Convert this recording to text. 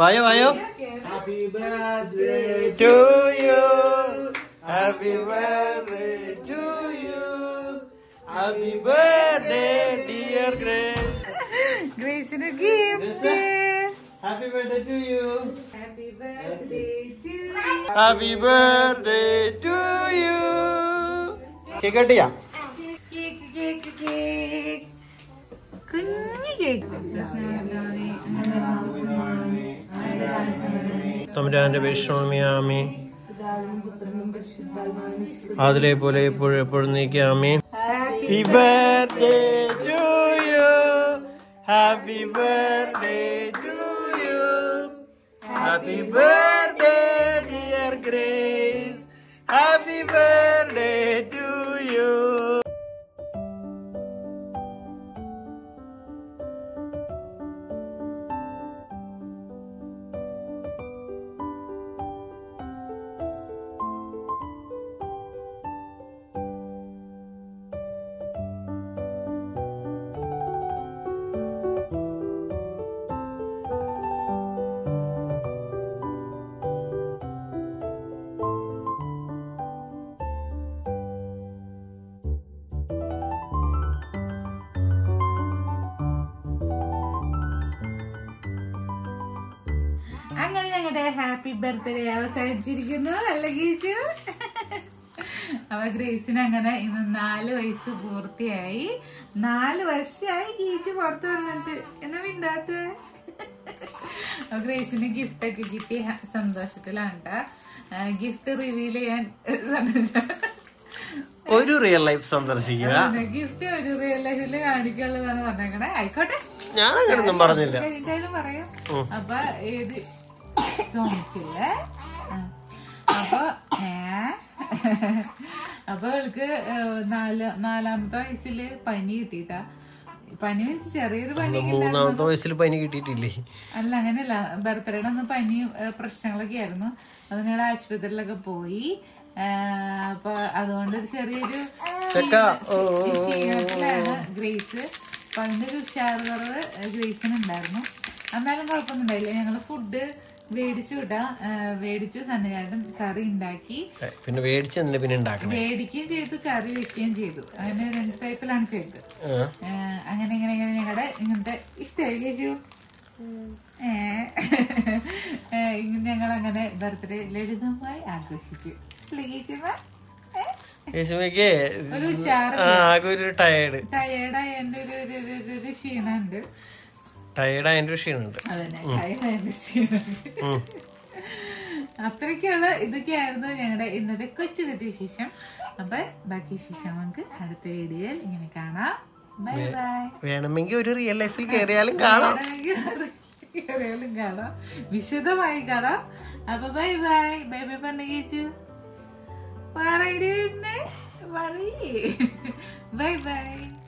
വായോ വായോ Happy birthday to you. Happy birthday to you. Happy birthday, dear Grace. ഗ്രേസിന് gift Happy birthday to you. Happy birthday to Happy birthday to you. Cake കട്ടിയാ cake cake cake കുഞ്ഞു cake തമ്പുരാന്റെ വിശ്രമിയാമി അതിലെ പോലെ എപ്പോഴും എപ്പോഴും നീക്കാമി happy birthday to you happy birthday to you happy birthday dear Grace happy birthday to you അങ്ങനെ ഞങ്ങളുടെ ഹാപ്പി ബർത്ത്ഡേ അവസാനിച്ചിരിക്കുന്നു അല്ല ഗീച്ചു അപ്പൊ ഗ്രേസിന് അങ്ങനെ ഇന്ന് നാല് വയസ്സ് പൂർത്തിയായി നാല് വർഷമായി ഗീച്ച് പുറത്ത് വന്നിട്ട് എന്നാ മിണ്ടാത്ത അപ്പൊ ഗ്രേസിന് ഗിഫ്റ്റ് ഒക്കെ കിട്ടി ഹ- സന്തോഷത്തിലാണ് ഗിഫ്റ്റ് റിവീൽ ചെയ്യാൻ ഒരു റിയൽ ലൈഫ് സന്ദർശിക്കുക ഗിഫ്റ്റ് ഒരു റിയൽ ലൈഫില് കാണിക്കുള്ളതാണ് പറഞ്ഞേക്കണേ ആയിക്കോട്ടെ ഞാൻ അങ്ങനൊന്നും പറഞ്ഞില്ല എന്തായാലും പറയാം ഉം. അപ്പൊ ഏത് ചോമിക്കില്ലേ ആ. അപ്പൊ ഏ അപ്പൊ അവൾക്ക് ഏഹ്, നാല് നാലാമത്തെ വയസ്സില് പനി കിട്ടിട്ടാ പനി മീൻസ് ചെറിയൊരു പനി മൂന്നാമത്തെ വയസ്സിൽ പനി കിട്ടിയിട്ടില്ലേ അല്ല അങ്ങനെയല്ല ബർത്ത്ഡേയുടെ അന്ന് പനി ഏഹ്, പ്രശ്നങ്ങളൊക്കെ ആയിരുന്നു അത് ഞങ്ങൾ ആശുപത്രിയിലൊക്കെ പോയി ഏഹ്, അപ്പൊ അതുകൊണ്ട് ഒരു ചെറിയൊരു ചെക്ക, ഓ, ഓ, ഓ, ക്ഷീണത്തിലാണ് ഗ്രേസ് അപ്പൊ അതിന്റെ ഒരു ഉഷാറ് കുറവ് ഗ്രേസിന് ഉണ്ടായിരുന്നു എന്നാലും കുഴപ്പമൊന്നും ഞങ്ങള് ഫുഡ് മേടിച്ചു വിട്ടാ മേടിച്ചു സന്നയായിട്ടും കറി ഉണ്ടാക്കി ഏ, പിന്നെ മേടിച്ച് എന്തിനാ പിന്നെ ഉണ്ടാക്കണേ മേടിക്കുകയും ചെയ്തു കറി വെക്കുകയും ചെയ്തു അങ്ങനെ രണ്ട് ടൈപ്പിലാണ് ചെയ്തത് ആ. ഏഹ് അങ്ങനെ ഇങ്ങനെ ഇങ്ങനെ ഞങ്ങളുടെ ഇങ്ങനത്തെ ഇഷ്ടമായിരിക്കും ഞങ്ങൾ അങ്ങനെ ബർത്ത്ഡേ ലളിതമായി ആഘോഷിച്ചു ലഗിക്കുമ്പോ യേശുമയ്ക്ക് ഒരു ഉഷാറ് ആ ആകെ ഒരു ടയേർഡ് ടയേർഡായ എന്റെ ഒരു ഒരു ഒരു- ഒരു- ഒരു ക്ഷീണുണ്ട് ടയേർഡ് അതിന്റെ ക്ഷീണുണ്ട് അതന്നെ ടയേർഡായ എന്റെ ക്ഷീണുണ്ട് അത്രയ്ക്കുള്ള ഇതൊക്കെയായിരുന്നു ഞങ്ങളുടെ ഇന്നത്തെ കൊച്ചു കൊച്ചു വിശേഷം അപ്പൊ ബാക്കി വിശേഷം നമുക്ക് അടുത്ത വീഡിയോയിൽ ഇങ്ങനെ കാണാം ബൈ ബൈ വേണമെങ്കിൽ ഒരു റിയൽ ലൈഫിൽ കയറിയാലും കാണാം കേറിയാലും കാണാം വിശദമായി കാണാം അപ്പൊ ബൈ ബൈ ബൈ ബൈ പണ്ടു പറയണേ പറയേ ബൈ ബൈ